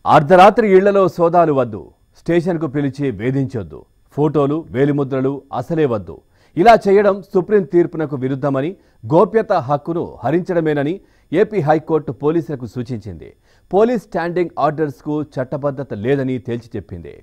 అర్ధరాత్రి ఇళ్లలో సోదాలు వద్దు స్టేషన్కు పిలిచి వేధించొద్దు ఫోటోలు వేలిముద్రలు అసలే వద్దు ఇలా చేయడం సుప్రీం తీర్పునకు విరుద్ధమని గోప్యత హక్కును హరించడమేనని ఏపీ హైకోర్టు పోలీసులకు సూచించింది పోలీస్ స్టాండింగ్ ఆర్డర్స్కు చట్టబద్ధత లేదని తేల్చి చెప్పింది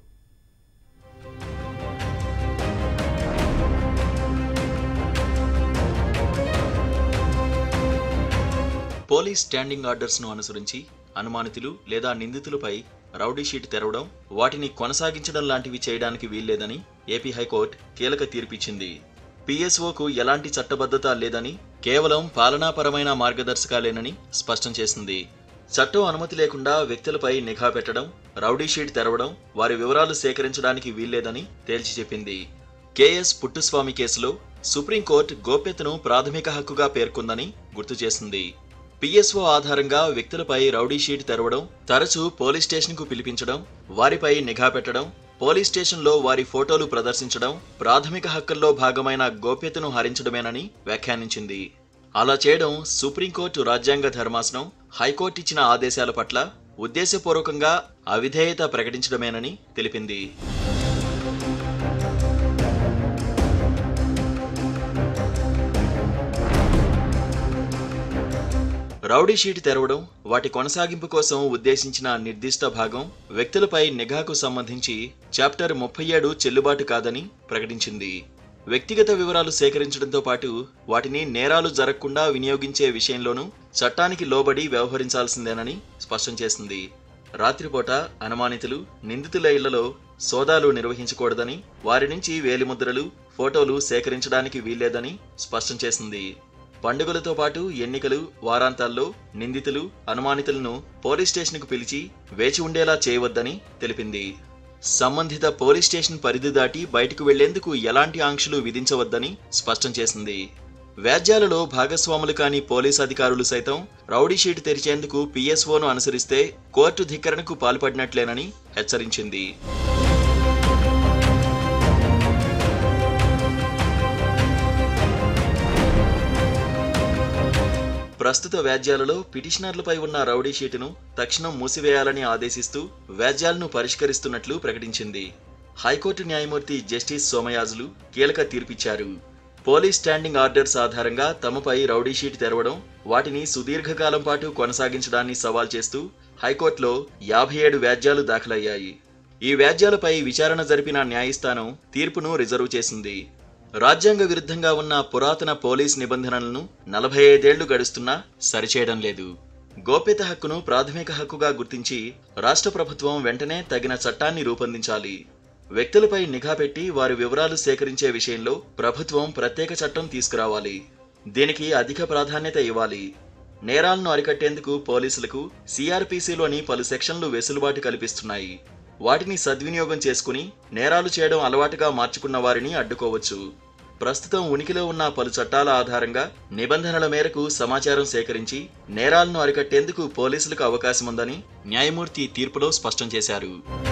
పోలీస్ స్టాండింగ్ ఆర్డర్స్ను అనుసరించి అనుమానితులు లేదా నిందితులపై రౌడీ షీట్ తెరవడం వాటిని కొనసాగించడం లాంటివి చేయడానికి వీల్లేదని ఏపీ హైకోర్టు కీలక తీర్పిచ్చింది పిఎస్ఓకు ఎలాంటి చట్టబద్ధత లేదని కేవలం పాలనాపరమైన మార్గదర్శకాలేనని స్పష్టం చేసింది చట్టం అనుమతి లేకుండా వ్యక్తులపై నిఘా పెట్టడం రౌడీ షీట్ తెరవడం వారి వివరాలు సేకరించడానికి వీల్లేదని తేల్చి చెప్పింది కేఎస్ పుట్టుస్వామి కేసులో సుప్రీంకోర్టు గోప్యతను ప్రాథమిక హక్కుగా పేర్కొందని గుర్తు చేసింది పిఎస్ఓ ఆధారంగా వ్యక్తులపై రౌడీ షీట్ తెరవడం తరచూ పోలీస్ స్టేషన్కు పిలిపించడం వారిపై నిఘా పెట్టడం పోలీస్ స్టేషన్లో వారి ఫోటోలు ప్రదర్శించడం ప్రాథమిక హక్కుల్లో భాగమైన గోప్యతను హరించడమేనని వ్యాఖ్యానించింది అలా చేయడం సుప్రీంకోర్టు రాజ్యాంగ ధర్మాసనం హైకోర్టు ఇచ్చిన ఆదేశాల పట్ల ఉద్దేశపూర్వకంగా అవిధేయత ప్రకటించడమేనని తెలిపింది రౌడీ షీట్ తెరవడం వాటి కొనసాగింపు కోసం ఉద్దేశించిన నిర్దిష్ట భాగం వ్యక్తులపై నిఘాకు సంబంధించి చాప్టర్ ముప్పై ఏడు చెల్లుబాటు కాదని ప్రకటించింది వ్యక్తిగత వివరాలు సేకరించడంతో పాటు వాటిని నేరాలు జరగకుండా వినియోగించే విషయంలోనూ చట్టానికి లోబడి వ్యవహరించాల్సిందేనని స్పష్టం చేసింది రాత్రిపూట అనుమానితులు నిందితుల ఇళ్లలో సోదాలు నిర్వహించకూడదని వారి నుంచి వేలిముద్రలు ఫోటోలు సేకరించడానికి వీల్లేదని స్పష్టం చేసింది పండుగలతో పాటు ఎన్నికలు వారాంతాల్లో నిందితులు అనుమానితులను పోలీస్ స్టేషన్కు పిలిచి వేచి ఉండేలా చేయవద్దని తెలిపింది సంబంధిత పోలీస్ స్టేషన్ పరిధి దాటి బయటకు వెళ్లేందుకు ఎలాంటి ఆంక్షలు విధించవద్దని స్పష్టం చేసింది వ్యాజ్యాలలో భాగస్వాములు కాని పోలీస్ అధికారులు సైతం రౌడీ షీట్ తెరిచేందుకు పిఎస్ఓను అనుసరిస్తే కోర్టు ధిక్కరణకు పాల్పడినట్లేనని హెచ్చరించింది ప్రస్తుత వ్యాజ్యాలలో పిటిషనర్లపై ఉన్న రౌడీ షీటును తక్షణం మూసివేయాలని ఆదేశిస్తూ వ్యాజ్యాలను పరిష్కరిస్తున్నట్లు ప్రకటించింది హైకోర్టు న్యాయమూర్తి జస్టిస్ సోమయాజులు కీలక తీర్పిచ్చారు పోలీస్ స్టాండింగ్ ఆర్డర్స్ ఆధారంగా తమపై రౌడీ షీట్ తెరవడం వాటిని సుదీర్ఘకాలం పాటు కొనసాగించడాన్ని సవాల్ చేస్తూ హైకోర్టులో యాభై ఏడు వ్యాజ్యాలు దాఖలయ్యాయి ఈ వ్యాజ్యాలపై విచారణ జరిపిన న్యాయస్థానం తీర్పును రిజర్వ్ చేసింది రాజ్యాంగ విరుద్ధంగా ఉన్న పురాతన పోలీస్ నిబంధనలను నలభై ఐదేళ్లు గడుస్తున్నా సరిచేయడం లేదు గోప్యత హక్కును ప్రాథమిక హక్కుగా గుర్తించి రాష్ట్ర ప్రభుత్వం వెంటనే తగిన చట్టాన్ని రూపొందించాలి వ్యక్తులపై నిఘా పెట్టి వారి వివరాలు సేకరించే విషయంలో ప్రభుత్వం ప్రత్యేక చట్టం తీసుకురావాలి దీనికి అధిక ప్రాధాన్యత ఇవ్వాలి నేరాలను అరికట్టేందుకు పోలీసులకు సిఆర్పిసిలోని పలు సెక్షన్లు వెసులుబాటు కల్పిస్తున్నాయి వాటిని సద్వినియోగం చేసుకుని నేరాలు చేయడం అలవాటుగా మార్చుకున్న వారిని అడ్డుకోవచ్చు ప్రస్తుతం ఉనికిలో ఉన్న పలు చట్టాల ఆధారంగా నిబంధనల మేరకు సమాచారం సేకరించి నేరాలను అరికట్టేందుకు పోలీసులకు అవకాశం ఉందని న్యాయమూర్తి తీర్పులో స్పష్టం చేశారు